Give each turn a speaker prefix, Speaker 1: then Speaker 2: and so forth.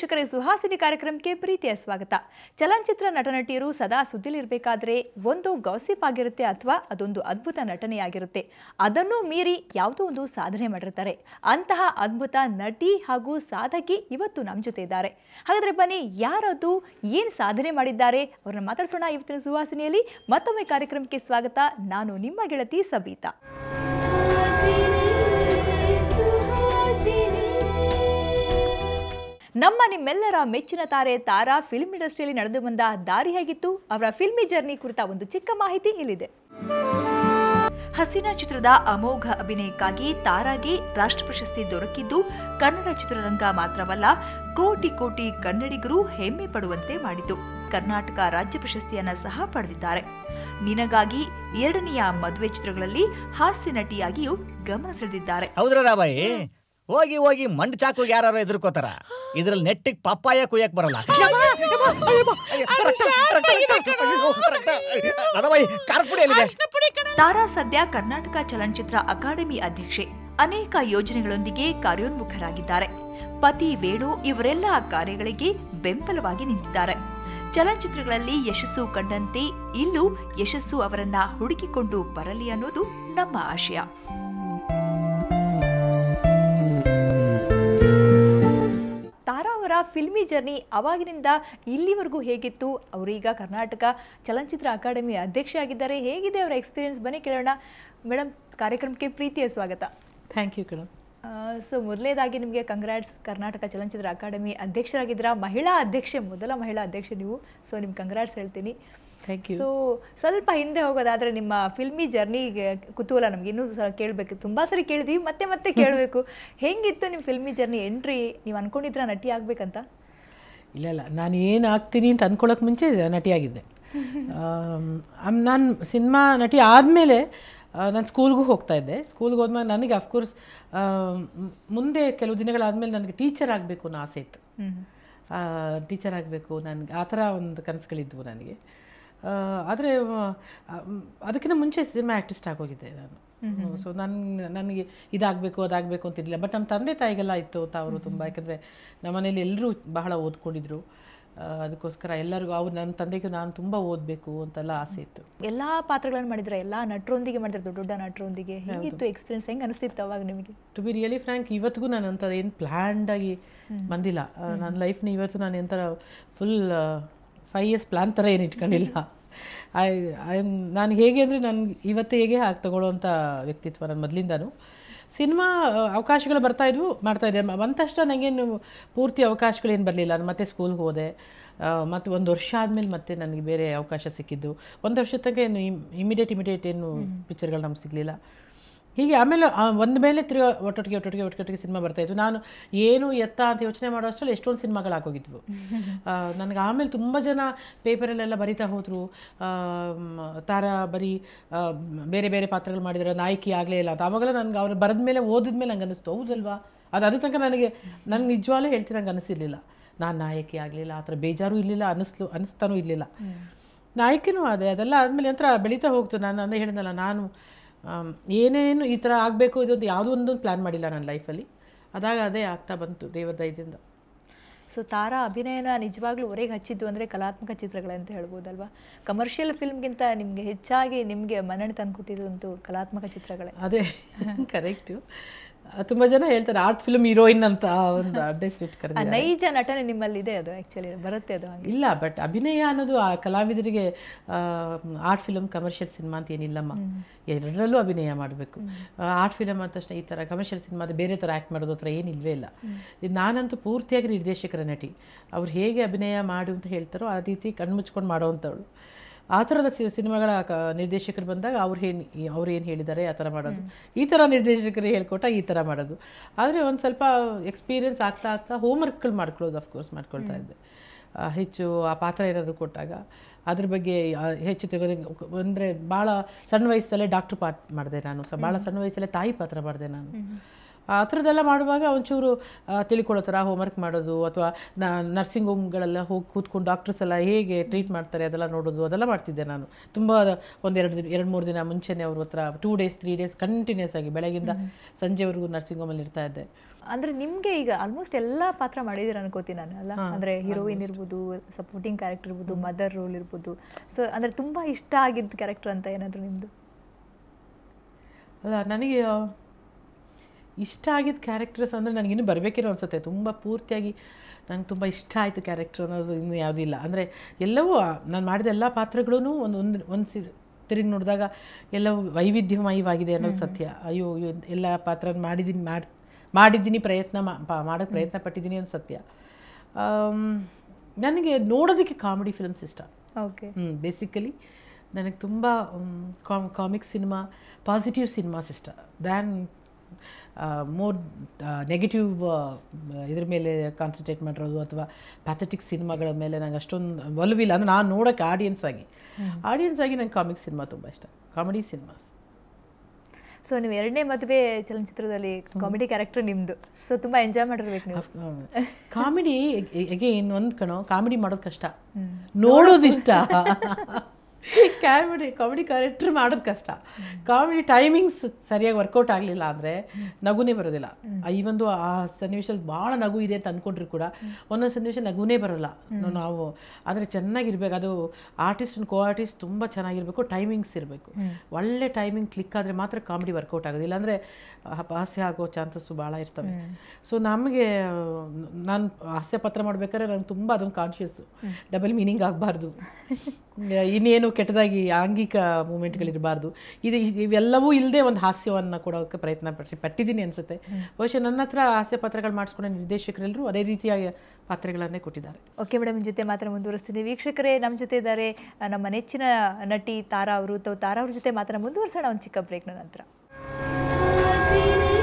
Speaker 1: ವೀಕ್ಷಕರೇ ಸುಹಾಸಿನಿ ಕಾರ್ಯಕ್ರಮಕ್ಕೆ ಪ್ರೀತಿಯ ಸ್ವಾಗತ ಚಲನಚಿತ್ರ ನಟನಟಿಯರು ಸದಾ ಸುದ್ದಿಲಿರಬೇಕಾದ್ರೆ ಒಂದು ಗಾಸಿಪ್ ಆಗಿರುತ್ತೆ ಅಥವಾ ಅದೊಂದು ಅದ್ಭುತ ನಟನೆಯಾಗಿರುತ್ತೆ ಅದನ್ನು ಮೀರಿ ಯಾವುದೋ ಒಂದು ಸಾಧನೆ ಮಾಡಿರ್ತಾರೆ ಅಂತಹ ಅದ್ಭುತ ನಟಿ ಹಾಗೂ ಸಾಧಕಿ ಇವತ್ತು ನಮ್ಮ ಜೊತೆ ಇದ್ದಾರೆ ಹಾಗಾದ್ರೆ ಬನ್ನಿ ಯಾರದು ಏನು ಸಾಧನೆ ಮಾಡಿದ್ದಾರೆ ಅವ್ರನ್ನ ಮಾತಾಡ್ಸೋಣ ಇವತ್ತಿನ ಸುಹಾಸಿನಿಯಲ್ಲಿ ಮತ್ತೊಮ್ಮೆ ಕಾರ್ಯಕ್ರಮಕ್ಕೆ ಸ್ವಾಗತ ನಾನು ನಿಮ್ಮ ಗೆಳತಿ ಸಬೀತಾ ನಮ್ಮ ನಿಮ್ಮೆಲ್ಲರ ಮೆಚ್ಚಿನ ತಾರೆ ತಾರಾ ಫಿಲ್ಮ್ ಇಂಡಸ್ಟ್ರಿಯಲ್ಲಿ ನಡೆದು ಬಂದ ದಾರಿ ಹೇಗಿತ್ತು ಅವರ ಫಿಲ್ಮಿ ಜರ್ನಿ ಕುರಿತ ಒಂದು ಚಿಕ್ಕ ಮಾಹಿತಿ ಇಲ್ಲಿದೆ ಹಸೀನಾ ಚಿತ್ರದ ಅಮೋಘ ಅಭಿನಯಕ್ಕಾಗಿ ತಾರಾಗೆ ರಾಷ್ಟ್ರ ಪ್ರಶಸ್ತಿ ದೊರಕಿದ್ದು ಕನ್ನಡ ಚಿತ್ರರಂಗ ಮಾತ್ರವಲ್ಲ ಕೋಟಿ ಕೋಟಿ ಕನ್ನಡಿಗರು ಹೆಮ್ಮೆ ಪಡುವಂತೆ ಮಾಡಿತು ಕರ್ನಾಟಕ ರಾಜ್ಯ ಪ್ರಶಸ್ತಿಯನ್ನ ಸಹ ಪಡೆದಿದ್ದಾರೆ ನಿನಗಾಗಿ ಎರಡನೆಯ ಮದುವೆ ಚಿತ್ರಗಳಲ್ಲಿ ಹಾಸ್ಯ ನಟಿಯಾಗಿಯೂ ಗಮನ ಸೆಳೆದಿದ್ದಾರೆ
Speaker 2: ಹೌದ್ರದ ಬಾಯಿ ಹೋಗಿ ಹೋಗಿ ಮಂಡ್ ಚಾಕುಗೆ ಯಾರು ಎದುರ್ಕೋತಾರ ಇದ್ರಲ್ಲಿ ನೆಟ್ಟಿಗ್ ಪಪ್ಪಾಯ ಕುಯ್ಯಕ್ ಬರಲ್ಲ ಬಾಯಿ ಖಾರದ ಪುಡಿ ಎಲ್ಲಿದೆ
Speaker 1: ತಾರಾ ಸದ್ಯ ಕರ್ನಾಟಕ ಚಲನಚಿತ್ರ ಅಕಾಡೆಮಿ ಅಧ್ಯಕ್ಷೆ ಅನೇಕ ಯೋಜನೆಗಳೊಂದಿಗೆ ಕಾರ್ಯೋನ್ಮುಖರಾಗಿದ್ದಾರೆ ಪತಿ ವೇಣು ಇವರೆಲ್ಲ ಕಾರ್ಯಗಳಿಗೆ ಬೆಂಬಲವಾಗಿ ನಿಂತಿದ್ದಾರೆ ಚಲನಚಿತ್ರಗಳಲ್ಲಿ ಯಶಸ್ಸು ಕಂಡಂತೆ ಇಲ್ಲೂ ಯಶಸ್ಸು ಅವರನ್ನ ಹುಡುಕಿಕೊಂಡು ಬರಲಿ ಅನ್ನೋದು ನಮ್ಮ ಆಶಯ ತಾರಾ ಅವರ ಫಿಲ್ಮಿ ಜರ್ನಿ ಅವಾಗಿನಿಂದ ಇಲ್ಲಿವರೆಗೂ ಹೇಗಿತ್ತು ಅವರೀಗ ಕರ್ನಾಟಕ ಚಲನಚಿತ್ರ ಅಕಾಡೆಮಿ ಅಧ್ಯಕ್ಷೆ ಆಗಿದ್ದಾರೆ ಹೇಗಿದೆ ಅವರ ಎಕ್ಸ್ಪೀರಿಯನ್ಸ್ ಬನ್ನಿ ಕೇಳೋಣ ಮೇಡಮ್ ಕಾರ್ಯಕ್ರಮಕ್ಕೆ ಪ್ರೀತಿಯ ಸ್ವಾಗತ
Speaker 3: ಥ್ಯಾಂಕ್ ಯು ಕಣ
Speaker 1: ಸೊ ಮೊದಲನೇದಾಗಿ ನಿಮಗೆ ಕಂಗ್ರಾಟ್ಸ್ ಕರ್ನಾಟಕ ಚಲನಚಿತ್ರ ಅಕಾಡೆಮಿ ಅಧ್ಯಕ್ಷರಾಗಿದ್ದೀರಾ ಮಹಿಳಾ ಅಧ್ಯಕ್ಷೆ ಮೊದಲ ಮಹಿಳಾ ಅಧ್ಯಕ್ಷೆ ನೀವು ಸೊ ನಿಮ್ಗೆ ಕಂಗ್ರಾಟ್ಸ್ ಹೇಳ್ತೀನಿ
Speaker 3: ಥ್ಯಾಂಕ್ ಯು
Speaker 1: ಸೊ ಸ್ವಲ್ಪ ಹಿಂದೆ ಹೋಗೋದಾದ್ರೆ ನಿಮ್ಮ ಫಿಲ್ಮಿ ಜರ್ನಿಗೆ ಕುತೂಹಲ ನಮ್ಗೆ ಇನ್ನೂ ಸಹ ಕೇಳಬೇಕು ತುಂಬಾ ಸರಿ ಕೇಳಿದ್ವಿ ಮತ್ತೆ ಮತ್ತೆ ಕೇಳಬೇಕು ಹೆಂಗಿತ್ತು ನಿಮ್ಮ ಫಿಲ್ಮಿ ಜರ್ನಿ ಎಂಟ್ರಿ ನೀವು ಅನ್ಕೊಂಡಿದ್ರ ನಟಿ ಆಗ್ಬೇಕಂತ
Speaker 3: ಇಲ್ಲ ಇಲ್ಲ ನಾನು ಏನು ಆಗ್ತೀನಿ ಅಂತ ಅಂದ್ಕೊಳ್ಳೋಕೆ ಮುಂಚೆ ನಟಿಯಾಗಿದ್ದೆ ನಾನು ಸಿನಿಮಾ ನಟಿ ಆದಮೇಲೆ ನಾನು ಸ್ಕೂಲ್ಗೂ ಹೋಗ್ತಾ ಇದ್ದೆ ಸ್ಕೂಲ್ಗೆ ಹೋದ್ಮೇಲೆ ನನಗೆ ಅಫ್ಕೋರ್ಸ್ ಮುಂದೆ ಕೆಲವು ದಿನಗಳಾದಮೇಲೆ ನನಗೆ ಟೀಚರ್ ಆಗಬೇಕು ಅನ್ನೋ ಆಸೆ ಇತ್ತು ಟೀಚರ್ ಆಗಬೇಕು ನನಗೆ ಆ ಥರ ಒಂದು ಕನಸುಗಳಿದ್ವು ನನಗೆ ಆದರೆ ಅದಕ್ಕಿಂತ ಮುಂಚೆ ಸಿನಿಮಾ ಆ್ಯಕ್ಟಿಸ್ಟ್ ಆಗೋಗಿದ್ದೆ ನಾನು ಸೊ ನನ್ನ ನನಗೆ ಇದಾಗಬೇಕು ಅದಾಗಬೇಕು ಅಂತಿರಲಿಲ್ಲ ಬಟ್ ನಮ್ಮ ತಂದೆ ತಾಯಿಗೆಲ್ಲ ಇತ್ತು ಅಂತ ಅವರು ತುಂಬ ಯಾಕಂದರೆ ನಮ್ಮ ಮನೇಲಿ ಎಲ್ಲರೂ ಬಹಳ ಓದ್ಕೊಂಡಿದ್ರು ಆ, ಅದಕ್ಕೋಸ್ಕರ ಎಲ್ಲರಿಗೂ ಅವ್ರು ನನ್ನ ತಂದೆಗೂ ನಾನು ತುಂಬ ಓದಬೇಕು ಅಂತೆಲ್ಲ ಆಸೆ ಇತ್ತು
Speaker 1: ಎಲ್ಲಾ ಪಾತ್ರಗಳನ್ನು ಮಾಡಿದ್ರೆ ಎಲ್ಲಾ ನಟರೊಂದಿಗೆ ಮಾಡಿದ್ರೆ ದೊಡ್ಡ ದೊಡ್ಡ ನಟರೊಂದಿಗೆ ಹೇಗಿತ್ತು ಎಕ್ಸ್ಪೀರಿಯನ್ಸ್ ಹೆಂಗ್ ಅನಿಸ್ತಿತ್ತು ಅವಾಗ ನಿಮಗೆ
Speaker 3: ಟು ಬಿ ರಿಯಲಿ ಫ್ರ್ಯಾಂಕ್ ಇವತ್ತಿಗೂ ನಾನು ಅಂತ ಏನು ಪ್ಲ್ಯಾಂಡ್ ಆಗಿ ಬಂದಿಲ್ಲ ಆ, ನನ್ನ ಲೈಫ್ನ ಇವತ್ತು ನಾನು ಎಂಥರ ಫುಲ್ ಫೈವ್ ಇಯರ್ಸ್ ಪ್ಲ್ಯಾನ್ ಥರ ಏನು ಇಟ್ಕೊಂಡಿಲ್ಲ ಐ ಐ ನಾನು ಹೇಗೆ ಅಂದರೆ ನನಗೆ ಇವತ್ತು ಹೇಗೆ ಹಾಗೆ ತಗೊಳ್ಳೋವಂಥ ವ್ಯಕ್ತಿತ್ವ ನನ್ನ ಮೊದಲಿಂದನೂ ಸಿನಿಮಾ ಅವಕಾಶಗಳು ಬರ್ತಾ ಇದ್ವು ಮಾಡ್ತಾ ಇದ್ದೆ ಮ- ಬಂದ ತಕ್ಷಣ ನನಗೇನು ಪೂರ್ತಿ ಅವಕಾಶಗಳೇನು ಬರಲಿಲ್ಲ ನಾನು ಮತ್ತೆ ಸ್ಕೂಲ್ಗೆ ಹೋದೆ ಆ, ಮತ್ತು ಒಂದು ವರ್ಷ ಆದಮೇಲೆ ಮತ್ತೆ ನನಗೆ ಬೇರೆ ಅವಕಾಶ ಸಿಕ್ಕಿದ್ದು ಒಂದು ವರ್ಷದ ತನಕ ಏನು ಇಮಿಡಿಯೇಟ್ ಇಮಿಡಿಯೇಟ್ ಏನು ಪಿಕ್ಚರ್ಗಳು ನಮ್ಗೆ ಸಿಗಲಿಲ್ಲ ಹೀಗೆ ಆಮೇಲೆ ಆ ಒಂದು ಮೇಲೆ ತಿರುಗ ಒಟ್ಟೊಟ್ಟಿಗೆ ಒಟ್ಟೊಟ್ಟಿಗೆ ಒಟ್ಟೊಟ್ಟಿಗೆ ಸಿನಿಮಾ ಬರ್ತಾಯಿತ್ತು ನಾನು ಏನು ಎತ್ತ ಅಂತ ಯೋಚನೆ ಮಾಡೋ ಅಷ್ಟರಲ್ಲಿ ಎಷ್ಟೊಂದು ಸಿನಿಮಾಗಳು ಆಗೋಗಿದ್ವು ಆ, ನನಗೆ ಆಮೇಲೆ ತುಂಬ ಜನ ಪೇಪರಲ್ಲೆಲ್ಲ ಬರಿತಾ ಹೋದರು ತಾರಾ ಬರೀ ಆ, ಬೇರೆ ಬೇರೆ ಪಾತ್ರಗಳು ಮಾಡಿದ್ರೆ ನಾಯಕಿ ಆಗಲೇ ಇಲ್ಲ ಅಂತ ಆವಾಗೆಲ್ಲ ನನಗೆ ಅವ್ರು ಬರೆದ ಮೇಲೆ ಓದಿದ ಮೇಲೆ ನಂಗೆ ಅನ್ನಿಸ್ತು ಹೌದಲ್ವಾ ಅದು ಅದ್ರ ತನಕ ನನಗೆ ನನಗೆ ನಿಜವಾಗ್ಲೂ ಹೇಳ್ತೀನಿ ನಂಗೆ ಅನಿಸಿರ್ಲಿಲ್ಲ ನಾನು ನಾಯಕಿ ಆಗಲಿಲ್ಲ ಆ ಥರ ಬೇಜಾರು ಇರಲಿಲ್ಲ ಅನ್ನಿಸ್ಲು ಅನ್ನಿಸ್ತಾನೂ ಇರಲಿಲ್ಲ ನಾಯಕಿನೂ ಅದೇ ಅದೆಲ್ಲ ಆದಮೇಲೆ ನಂತರ ಬೆಳೀತಾ ಹೋಗ್ತು ನಾನು ಅಂದೇ ಹೇಳಿದ್ನಲ್ಲ ನಾನು ಆಮ್, ಏನೇನು ಈ ಥರ ಆಗಬೇಕು ಇದೊಂದು ಯಾವುದೋ ಒಂದು ಪ್ಲ್ಯಾನ್ ಮಾಡಿಲ್ಲ ನನ್ನ ಲೈಫಲ್ಲಿ ಅದಾಗ ಅದೇ ಆಗ್ತಾ ಬಂತು ದೇವರ ದಯದಿಂದ
Speaker 1: ಸೊ ತಾರಾ ಅಭಿನಯನ ನಿಜವಾಗ್ಲೂ ಹೊರಗೆ ಹಚ್ಚಿದ್ದು ಅಂದರೆ ಕಲಾತ್ಮಕ ಚಿತ್ರಗಳಂತ ಹೇಳ್ಬೋದಲ್ವಾ ಕಮರ್ಷಿಯಲ್ ಫಿಲ್ಮ್ಗಿಂತ ನಿಮಗೆ ಹೆಚ್ಚಾಗಿ ನಿಮಗೆ ಮನ್ನಣೆ ತಂದುಕೊಟ್ಟಿದ್ದು ಕಲಾತ್ಮಕ ಚಿತ್ರಗಳೇ
Speaker 3: ಅದೇ ಕರೆಕ್ಟು ತುಂಬ ಜನ ಹೇಳ್ತಾರೆ ಆರ್ಟ್ ಫಿಲ್ಮ್ ಹೀರೋಯಿನ್ ಅಂತ ಒಂದು ಅಡ್ರೆಸ್ ಇಟ್ಟು
Speaker 1: ಆ
Speaker 3: ಕರೆದಿದ್ದಾರೆ
Speaker 1: ನೈಜ ನಟನೆ ನಿಮ್ಮಲ್ಲಿ ಇದೆ ಅದು ಆ್ಯಕ್ಚುಲಿ ಬರುತ್ತೆ ಅದು ಹಂಗೆ
Speaker 3: ಇಲ್ಲ ಬಟ್ ಅಭಿನಯ ಅನ್ನೋದು ಆ ಕಲಾವಿದರಿಗೆ ಆರ್ಟ್ ಫಿಲಮ್ ಕಮರ್ಷಿಯಲ್ ಸಿನಿಮಾ ಅಂತ ಏನಿಲ್ಲಮ್ಮ ಎರಡರಲ್ಲೂ ಅಭಿನಯ ಮಾಡಬೇಕು ಆರ್ಟ್ ಫಿಲಮ್ ಅಂದ ತಕ್ಷಣ ಈ ಥರ ಕಮರ್ಷಿಯಲ್ ಸಿನಿಮಾದ ಬೇರೆ ಥರ ಆ್ಯಕ್ಟ್ ಮಾಡೋದು ಹತ್ರ ಏನಿಲ್ವೇ ಇಲ್ಲ ಇದು ನಾನಂತೂ ಪೂರ್ತಿಯಾಗಿ ನಿರ್ದೇಶಕರ ನಟಿ ಅವ್ರು ಹೇಗೆ ಅಭಿನಯ ಮಾಡು ಅಂತ ಹೇಳ್ತಾರೋ ಆ ರೀತಿ ಕಣ್ಮುಚ್ಕೊಂಡು ಮಾಡೋವಂಥವಳು ಆ ಥರದ ಸಿ- ಸಿನಿಮಾಗಳ ಕ ನಿರ್ದೇಶಕರು ಬಂದಾಗ ಅವ್ರು ಏನು ಅವ್ರು ಏನು ಹೇಳಿದ್ದಾರೆ ಆ ಥರ ಮಾಡೋದು ಈ ಥರ ನಿರ್ದೇಶಕರು ಹೇಳ್ಕೊಟ್ಟ ಈ ಥರ ಮಾಡೋದು ಆದರೆ ಒಂದು ಸ್ವಲ್ಪ ಎಕ್ಸ್ಪೀರಿಯನ್ಸ್ ಆಗ್ತಾ ಆಗ್ತಾ ಹೋಮ್ವರ್ಕ್ಗಳು ಮಾಡ್ಕೊಳ್ಳೋದು ಅಫ್ಕೋರ್ಸ್ ಮಾಡ್ಕೊಳ್ತಾ ಇದ್ದೆ ಆ, ಹೆಚ್ಚು ಆ ಪಾತ್ರ ಏನಾದರೂ ಕೊಟ್ಟಾಗ ಅದ್ರ ಬಗ್ಗೆ ಆ, ಹೆಚ್ಚು ತೆಗೆದು ಅಂದರೆ ಭಾಳ ಸಣ್ಣ ವಯಸ್ಸಲ್ಲೇ ಡಾಕ್ಟ್ರ್ ಪಾತ್ರ ಮಾಡಿದೆ ನಾನು ಸೊ ಭಾಳ ಸಣ್ಣ ವಯಸ್ಸಲ್ಲೇ ತಾಯಿ ಪಾತ್ರ ಮಾಡಿದೆ ನಾನು ಆ ಥರದ್ದೆಲ್ಲ ಮಾಡುವಾಗ ಒಂಚೂರು ಆ, ತಿಳ್ಕೊಳ್ಳೋ ಥರ ಹೋಮ್ವರ್ಕ್ ಮಾಡೋದು ಅಥವಾ ನರ್ಸಿಂಗ್ ಹೋಮ್ಗಳೆಲ್ಲ ಹೋಗಿ ಕೂತ್ಕೊಂಡು ಡಾಕ್ಟರ್ಸ್ ಎಲ್ಲ ಹೇಗೆ ಟ್ರೀಟ್ ಮಾಡ್ತಾರೆ ಅದೆಲ್ಲ ನೋಡೋದು ಅದೆಲ್ಲ ಮಾಡ್ತಿದ್ದೆ ನಾನು ತುಂಬ ಒಂದೆರಡು ದಿನ ಎರಡು ಮೂರು ದಿನ ಮುಂಚೆನೇ ಅವ್ರ ಹತ್ರ two days three days continuous ಆಗಿ ಬೆಳಗಿಂದ ಸಂಜೆವರೆಗೂ ನರ್ಸಿಂಗ್ ಹೋಮಲ್ಲಿ ಇರ್ತಾ ಇದ್ದೆ
Speaker 1: ಅಂದ್ರೆ ನಿಮ್ಗೆ ಈಗ ಆಲ್ಮೋಸ್ಟ್ ಎಲ್ಲಾ ಪಾತ್ರ ಮಾಡಿದೀರ ಅನ್ಕೋತೀನಿ ನಾನು ಅಲ್ಲ ಅಂದ್ರೆ ಹೀರೋಯಿನ್ ಇರ್ಬೋದು ಸಪೋರ್ಟಿಂಗ್ ಕ್ಯಾರೆಕ್ಟರ್ ಇರ್ಬೋದು ಮದರ್ ರೋಲ್ ಇರ್ಬೋದು ಸೊ ಅಂದ್ರೆ ತುಂಬಾ ಇಷ್ಟ ಆಗಿದ್ದ ಕ್ಯಾರೆಕ್ಟರ್ ಅಂತ ಏನಾದ್ರು ನಿಮ್ದು
Speaker 3: ಅಲ್ಲ ನನಗೆ ಆ, ಇಷ್ಟ ಆಗಿದ್ದ ಕ್ಯಾರೆಕ್ಟರ್ಸ್ ಅಂದರೆ ನನಗಿನ್ನೂ ಬರಬೇಕೇನೋ ಅನಿಸುತ್ತೆ ತುಂಬ ಪೂರ್ತಿಯಾಗಿ ನಂಗೆ ತುಂಬ ಇಷ್ಟ ಆಯಿತು ಕ್ಯಾರೆಕ್ಟರ್ ಅನ್ನೋದು ಇನ್ನೂ ಯಾವುದೂ ಇಲ್ಲ ಅಂದರೆ ಎಲ್ಲವೂ ನಾನು ಮಾಡಿದ ಎಲ್ಲ ಪಾತ್ರಗಳೂ ಒಂದು ಒಂದು ಒಂದು ಸಿ ತಿರುಗಿ ನೋಡಿದಾಗ ಎಲ್ಲವೂ ವೈವಿಧ್ಯಮಯವಾಗಿದೆ ಅನ್ನೋದು ಸತ್ಯ ಅಯ್ಯೋ ಅಯ್ಯೋ, ಎಲ್ಲ ಪಾತ್ರ ಮಾಡಿದ್ದೀನಿ ಮಾಡಿ ಮಾಡಿದ್ದೀನಿ ಪ್ರಯತ್ನ ಮಾಡೋಕ್ಕೆ ಪ್ರಯತ್ನ ಪಟ್ಟಿದ್ದೀನಿ ಅನ್ನೋ ಸತ್ಯ ಆಮ್, ನನಗೆ ನೋಡೋದಕ್ಕೆ ಕಾಮಿಡಿ ಫಿಲ್ಮ್ಸ್ ಇಷ್ಟ
Speaker 1: ಓಕೆ
Speaker 3: ಬೇಸಿಕಲಿ ನನಗೆ ತುಂಬ ಕಾಮಿಕ್ ಸಿನಿಮಾ ಪಾಸಿಟಿವ್ ಸಿನಿಮಾಸ್ ಇಷ್ಟ ದ್ಯಾನ್ ಮೋರ್ ನೆಗೆಟಿವ್ ಇದ್ರ ಮೇಲೆ ಕಾನ್ಸಂಟ್ರೇಟ್ ಮಾಡಿರೋದು ಅಥವಾ ಪ್ಯಾಥೆಟಿಕ್ ಸಿನಿಮಾಗಳ ಮೇಲೆ ನಂಗೆ ಅಷ್ಟೊಂದು ಒಲವಿಲ್ಲ ಅಂದರೆ ನಾನು ನೋಡೋಕ್ಕೆ ಆಡಿಯನ್ಸ್ ಆಗಿ ಆಡಿಯನ್ಸ್ ಆಗಿ ನಂಗೆ ಕಾಮಿಕ್ ಸಿನಿಮಾ ತುಂಬ ಇಷ್ಟ ಕಾಮಿಡಿ ಸಿನಿಮಾಸ್
Speaker 1: ಸೊ ನೀವು ಎರಡನೇ ಮದುವೆ ಚಲನಚಿತ್ರದಲ್ಲಿ ಕಾಮಿಡಿ ಕ್ಯಾರೆಕ್ಟರ್ ನಿಮ್ದು ಸೊ ತುಂಬಾ ಎಂಜಾಯ್ ಮಾಡಿರ್ಬೇಕು ನೀವು
Speaker 3: ಕಾಮಿಡಿ ಅಗೇನ್ ಒಂದು ಕಣೋ ಕಾಮಿಡಿ ಮಾಡೋದು ಕಷ್ಟ ನೋಡೋದು ಇಷ್ಟ ಕಾಮಿಡಿ ಕಾಮಿಡಿ ಕ್ಯಾರೆಕ್ಟರ್ ಮಾಡೋದು ಕಷ್ಟ ಕಾಮಿಡಿ ಟೈಮಿಂಗ್ಸ್ ಸರಿಯಾಗಿ ವರ್ಕೌಟ್ ಆಗಲಿಲ್ಲ ಅಂದರೆ ನಗುನೇ ಬರೋದಿಲ್ಲ ಈ ಒಂದು ಆ ಸನ್ನಿವೇಶದಲ್ಲಿ ಭಾಳ ನಗು ಇದೆ ಅಂತ ಅಂದ್ಕೊಂಡ್ರು ಕೂಡ ಒಂದೊಂದು ಸನ್ನಿವೇಶ ನಗುನೇ ಬರೋಲ್ಲ ನಾವು- ನಾವು ಆದರೆ ಚೆನ್ನಾಗಿರ್ಬೇಕು ಅದು ಆರ್ಟಿಸ್ಟ್ ಕೋ ಆರ್ಟಿಸ್ಟ್ ತುಂಬ ಚೆನ್ನಾಗಿರಬೇಕು ಟೈಮಿಂಗ್ಸ್ ಇರಬೇಕು ಒಳ್ಳೆ ಟೈಮಿಂಗ್ ಕ್ಲಿಕ್ ಆದರೆ ಮಾತ್ರ ಕಾಮಿಡಿ ವರ್ಕೌಟ್ ಆಗೋದಿಲ್ಲ ಅಂದರೆ ಹಾಸ್ಯ ಆಗೋ ಚಾನ್ಸಸ್ಸು ಭಾಳ ಇರ್ತವೆ ಸೊ ನಮಗೆ ನಾನು ಹಾಸ್ಯ ಪತ್ರ ಮಾಡ್ಬೇಕಾದ್ರೆ ನಂಗೆ ತುಂಬ ಅದೊಂದು ಕಾನ್ಷಿಯಸ್ಸು ಡಬಲ್ ಮೀನಿಂಗ್ ಆಗಬಾರ್ದು ಇನ್ನೇನು ಕೆಟ್ಟದಾಗಿ ಆಂಗಿಕ ಮೂಮೆಂಟ್ಗಳಿರಬಾರ್ದು ಇದು ಇವೆಲ್ಲವೂ ಇಲ್ಲದೆ ಒಂದು ಹಾಸ್ಯವನ್ನು ಕೊಡೋಕ್ಕೆ ಪ್ರಯತ್ನ ಪಟ್ಟಿ ಪಟ್ಟಿದ್ದೀನಿ ಅನಿಸುತ್ತೆ ಬಹುಶಃ ನನ್ನ ಹತ್ರ ಹಾಸ್ಯ ಪತ್ರಗಳು ಮಾಡಿಸ್ಕೊಂಡ ನಿರ್ದೇಶಕರೆಲ್ಲರೂ ಅದೇ ರೀತಿಯ ಪಾತ್ರಗಳನ್ನೇ ಕೊಟ್ಟಿದ್ದಾರೆ
Speaker 1: ಓಕೆ ಮೇಡಮ್ ನಿಮ್ಮ ಜೊತೆ ಮಾತ್ರ ಮುಂದುವರಿಸ್ತೀನಿ ವೀಕ್ಷಕರೇ ನಮ್ಮ ಜೊತೆ ಇದ್ದಾರೆ ಆ, ನಮ್ಮ ನೆಚ್ಚಿನ ನಟಿ ತಾರಾ ಅವರು ತಾವು ತಾರಾ ಅವ್ರ ಜೊತೆ ಮಾತ್ರ ಮುಂದುವರಿಸೋಣ ಒಂದು ಚಿಕ್ಕ ಬ್ರೇಕ್ನ ನಂತರ
Speaker 4: ಹಸಿರು